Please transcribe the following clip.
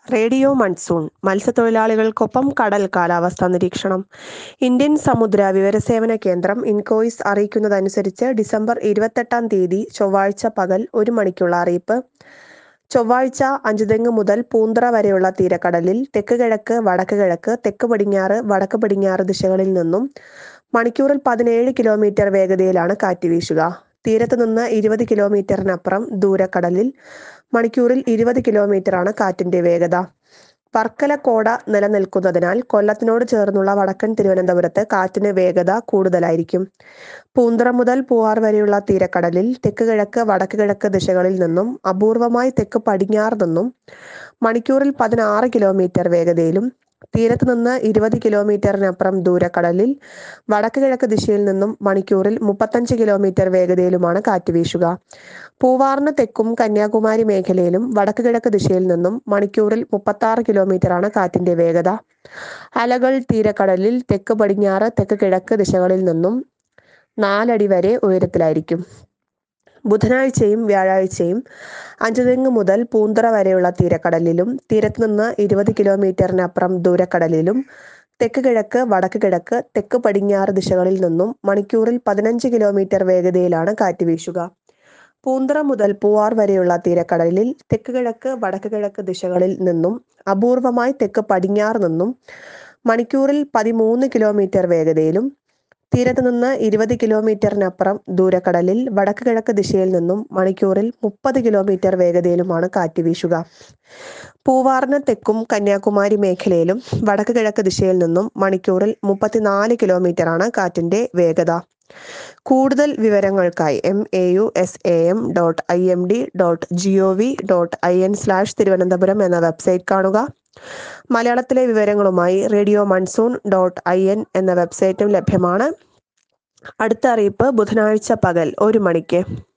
radio monsoon മത്സ്യത്തൊഴിലാളികൾക്കൊപ്പം കടൽ കാലാവസ്ഥാ നിരീക്ഷണം ഇന്ത്യൻ സമുദ്ര വിവരസേവന കേന്ദ്രം ഇൻകോയിസ് അറിയിക്കുന്നതനുസരിച്ച് ഡിസംബർ ഇരുപത്തെട്ടാം തീയതി ചൊവ്വാഴ്ച പകൽ ഒരു മണിക്കുള്ള അറിയിപ്പ് ചൊവ്വാഴ്ച അഞ്ചുതെങ്ങ് മുതൽ പൂന്തറ വരെയുള്ള തീരക്കടലിൽ തെക്ക് കിഴക്ക് വടക്ക് കിഴക്ക് തെക്ക് പടിഞ്ഞാറ് വടക്ക് പടിഞ്ഞാറ് ദിശകളിൽ നിന്നും മണിക്കൂറിൽ പതിനേഴ് കിലോമീറ്റർ വേഗതയിലാണ് കാറ്റ് വീശുക തീരത്ത് നിന്ന് ഇരുപത് കിലോമീറ്ററിനപ്പുറം ദൂരക്കടലിൽ മണിക്കൂറിൽ ഇരുപത് കിലോമീറ്ററാണ് കാറ്റിന്റെ വേഗത വർക്കല കോട നിലനിൽക്കുന്നതിനാൽ കൊല്ലത്തിനോട് ചേർന്നുള്ള വടക്കൻ തിരുവനന്തപുരത്ത് കാറ്റിന് വേഗത കൂടുതലായിരിക്കും പൂന്തറ മുതൽ പൂവാർ വരെയുള്ള തീരക്കടലിൽ തെക്ക് കിഴക്ക് വടക്ക് കിഴക്ക് ദിശകളിൽ നിന്നും അപൂർവമായി തെക്ക് പടിഞ്ഞാറ് നിന്നും മണിക്കൂറിൽ പതിനാറ് കിലോമീറ്റർ വേഗതയിലും തീരത്ത് നിന്ന് ഇരുപത് കിലോമീറ്ററിനപ്പുറം ദൂരക്കടലിൽ വടക്ക് കിഴക്ക് ദിശയിൽ നിന്നും മണിക്കൂറിൽ മുപ്പത്തഞ്ച് കിലോമീറ്റർ വേഗതയിലുമാണ് കാറ്റ് വീശുക പൂവാറിന് തെക്കും കന്യാകുമാരി മേഖലയിലും വടക്ക് കിഴക്ക് ദിശയിൽ നിന്നും മണിക്കൂറിൽ മുപ്പത്താറ് കിലോമീറ്ററാണ് കാറ്റിന്റെ വേഗത അലകൾ തീരക്കടലിൽ തെക്ക് പടിഞ്ഞാറ് തെക്ക് കിഴക്ക് ദിശകളിൽ നിന്നും നാലടി വരെ ഉയരത്തിലായിരിക്കും ബുധനാഴ്ചയും വ്യാഴാഴ്ചയും അഞ്ചുതെങ്ങ് മുതൽ പൂന്തറ വരെയുള്ള തീരക്കടലിലും തീരത്ത് നിന്ന് ഇരുപത് കിലോമീറ്ററിനപ്പുറം ദൂരക്കടലിലും തെക്ക് കിഴക്ക് വടക്ക് കിഴക്ക് തെക്ക് പടിഞ്ഞാറ് ദിശകളിൽ നിന്നും മണിക്കൂറിൽ പതിനഞ്ച് കിലോമീറ്റർ വേഗതയിലാണ് കാറ്റ് വീശുക പൂന്തറ മുതൽ പൂവാർ വരെയുള്ള തീരക്കടലിൽ തെക്ക് കിഴക്ക് വടക്ക് കിഴക്ക് ദിശകളിൽ നിന്നും അപൂർവമായി തെക്ക് പടിഞ്ഞാറ് നിന്നും മണിക്കൂറിൽ പതിമൂന്ന് കിലോമീറ്റർ വേഗതയിലും തീരത്ത് നിന്ന് ഇരുപത് കിലോമീറ്ററിനപ്പുറം ദൂരക്കടലിൽ വടക്ക് കിഴക്ക് ദിശയിൽ നിന്നും മണിക്കൂറിൽ മുപ്പത് കിലോമീറ്റർ വേഗതയിലുമാണ് കാറ്റ് വീശുക പൂവാറിന് തെക്കും കന്യാകുമാരി മേഖലയിലും വടക്ക് കിഴക്ക് ദിശയിൽ നിന്നും മണിക്കൂറിൽ മുപ്പത്തിനാല് കിലോമീറ്ററാണ് കാറ്റിന്റെ വേഗത കൂടുതൽ വിവരങ്ങൾക്കായി M A U S A M dot I M D dot G O V dot I N slash Thiruvananthapuram എന്ന വെബ്സൈറ്റ് കാണുക മലയാളത്തിലെ വിവരങ്ങളുമായി radio monsoon dot I N എന്ന വെബ്സൈറ്റും ലഭ്യമാണ് അടുത്ത അറിയിപ്പ് ബുധനാഴ്ച പകൽ ഒരു മണിക്ക്